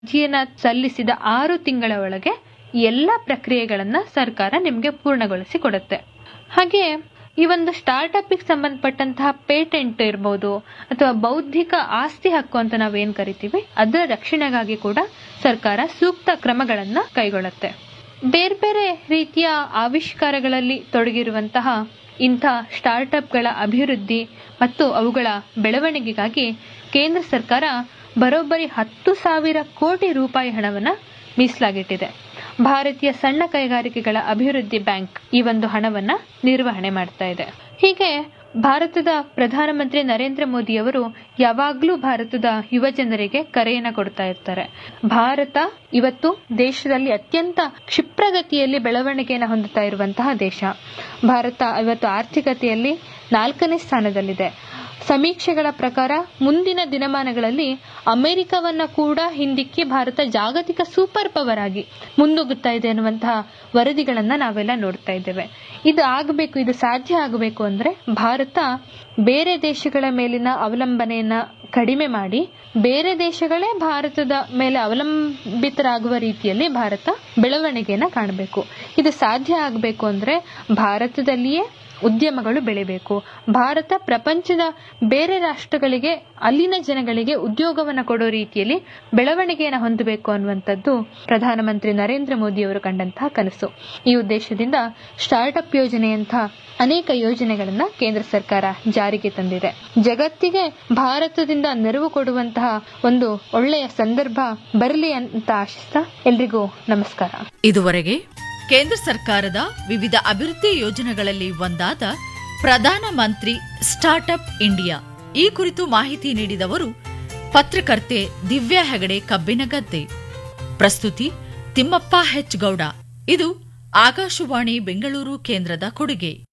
ಅರ್ಜಿಯನ್ನ ಸಲ್ಲಿಸಿದ ಆರು ತಿಂಗಳ ಒಳಗೆ ಎಲ್ಲ ಪ್ರಕ್ರಿಯೆಗಳನ್ನ ಸರ್ಕಾರ ನಿಮಗೆ ಪೂರ್ಣಗೊಳಿಸಿ ಕೊಡುತ್ತೆ ಹಾಗೆ ಈ ಒಂದು ಸ್ಟಾರ್ಟ್ಅಪ್ಗೆ ಸಂಬಂಧಪಟ್ಟಂತಹ ಪೇಟೆಂಟ್ ಇರ್ಬೋದು ಅಥವಾ ಬೌದ್ಧಿಕ ಆಸ್ತಿ ಹಕ್ಕು ಅಂತ ನಾವೇನ್ ಕರಿತೀವಿ ಅದರ ರಕ್ಷಣೆಗಾಗಿ ಕೂಡ ಸರ್ಕಾರ ಸೂಕ್ತ ಕ್ರಮಗಳನ್ನ ಕೈಗೊಳ್ಳುತ್ತೆ ಬೇರೆ ಬೇರೆ ರೀತಿಯ ಆವಿಷ್ಕಾರಗಳಲ್ಲಿ ತೊಡಗಿರುವಂತಹ ಇಂಥ ಸ್ಟಾರ್ಟ್ಅಪ್ಗಳ ಅಭಿವೃದ್ಧಿ ಮತ್ತು ಅವುಗಳ ಬೆಳವಣಿಗೆಗಾಗಿ ಕೇಂದ್ರ ಸರ್ಕಾರ ಬರೋಬ್ಬರಿ ಹತ್ತು ಸಾವಿರ ಕೋಟಿ ರೂಪಾಯಿ ಹಣವನ್ನ ಮೀಸಲಾಗಿಟ್ಟಿದೆ ಭಾರತೀಯ ಸಣ್ಣ ಕೈಗಾರಿಕೆಗಳ ಅಭಿವೃದ್ಧಿ ಬ್ಯಾಂಕ್ ಈ ಒಂದು ಹಣವನ್ನ ನಿರ್ವಹಣೆ ಮಾಡ್ತಾ ಇದೆ ಹೀಗೆ ಭಾರತದ ಪ್ರಧಾನಮಂತ್ರಿ ನರೇಂದ್ರ ಮೋದಿ ಅವರು ಯಾವಾಗ್ಲೂ ಭಾರತದ ಯುವ ಜನರಿಗೆ ಕರೆಯನ್ನ ಕೊಡ್ತಾ ಇರ್ತಾರೆ ಭಾರತ ಇವತ್ತು ದೇಶದಲ್ಲಿ ಅತ್ಯಂತ ಕ್ಷಿಪ್ರಗತಿಯಲ್ಲಿ ಬೆಳವಣಿಗೆಯನ್ನು ಹೊಂದುತ್ತಾ ಇರುವಂತಹ ದೇಶ ಭಾರತ ಇವತ್ತು ಆರ್ಥಿಕತೆಯಲ್ಲಿ ನಾಲ್ಕನೇ ಸ್ಥಾನದಲ್ಲಿದೆ ಸಮೀಕ್ಷೆಗಳ ಪ್ರಕಾರ ಮುಂದಿನ ದಿನಮಾನಗಳಲ್ಲಿ ಅಮೆರಿಕವನ್ನ ಕೂಡ ಹಿಂದಿಕ್ಕಿ ಭಾರತ ಜಾಗತಿಕ ಸೂಪರ್ ಪವರ್ ಆಗಿ ಮುನ್ನುಗ್ಗುತ್ತಾ ಇದೆ ಅನ್ನುವಂತಹ ವರದಿಗಳನ್ನ ನಾವೆಲ್ಲ ನೋಡ್ತಾ ಇದ್ದೇವೆ ಇದು ಆಗಬೇಕು ಇದು ಸಾಧ್ಯ ಆಗಬೇಕು ಅಂದ್ರೆ ಭಾರತ ಬೇರೆ ದೇಶಗಳ ಮೇಲಿನ ಅವಲಂಬನೆಯನ್ನ ಕಡಿಮೆ ಮಾಡಿ ಬೇರೆ ದೇಶಗಳೇ ಭಾರತದ ಮೇಲೆ ಅವಲಂಬಿತರಾಗುವ ರೀತಿಯಲ್ಲಿ ಭಾರತ ಬೆಳವಣಿಗೆಯನ್ನ ಕಾಣಬೇಕು ಇದು ಸಾಧ್ಯ ಆಗಬೇಕು ಅಂದ್ರೆ ಭಾರತದಲ್ಲಿಯೇ ಉದ್ಯಮಗಳು ಬೆಳಿಬೇಕು ಭಾರತ ಪ್ರಪಂಚದ ಬೇರೆ ರಾಷ್ಟ್ರಗಳಿಗೆ ಅಲ್ಲಿನ ಜನಗಳಿಗೆ ಉದ್ಯೋಗವನ್ನು ಕೊಡೋ ರೀತಿಯಲ್ಲಿ ಬೆಳವಣಿಗೆಯನ್ನು ಹೊಂದಬೇಕು ಅನ್ನುವಂಥದ್ದು ಪ್ರಧಾನಮಂತ್ರಿ ನರೇಂದ್ರ ಮೋದಿ ಅವರು ಕಂಡಂತಹ ಕನಸು ಈ ಉದ್ದೇಶದಿಂದ ಸ್ಟಾರ್ಟ್ಅಪ್ ಯೋಜನೆಯಂತಹ ಅನೇಕ ಯೋಜನೆಗಳನ್ನ ಕೇಂದ್ರ ಸರ್ಕಾರ ಜಾರಿಗೆ ತಂದಿದೆ ಜಗತ್ತಿಗೆ ಭಾರತದಿಂದ ನೆರವು ಕೊಡುವಂತಹ ಒಂದು ಒಳ್ಳೆಯ ಸಂದರ್ಭ ಬರಲಿ ಅಂತ ಆಶಿಸ್ತಾ ಎಲ್ರಿಗೂ ನಮಸ್ಕಾರ ಇದುವರೆಗೆ ಕೇಂದ್ರ ಸರ್ಕಾರದ ವಿವಿಧ ಅಭಿವೃದ್ಧಿ ಯೋಜನೆಗಳಲ್ಲಿ ಒಂದಾದ ಪ್ರಧಾನ ಮಂತ್ರಿ ಸ್ಟಾರ್ಟ್ಅಪ್ ಇಂಡಿಯಾ ಈ ಕುರಿತು ಮಾಹಿತಿ ನೀಡಿದವರು ಪತ್ರಕರ್ತೆ ದಿವ್ಯಾ ಹೆಗಡೆ ಕಬ್ಬಿನಗದ್ದೆ ಪ್ರಸ್ತುತಿ ತಿಮ್ಮಪ್ಪ ಹೆಚ್ ಗೌಡ ಇದು ಆಕಾಶವಾಣಿ ಬೆಂಗಳೂರು ಕೇಂದ್ರದ ಕೊಡುಗೆ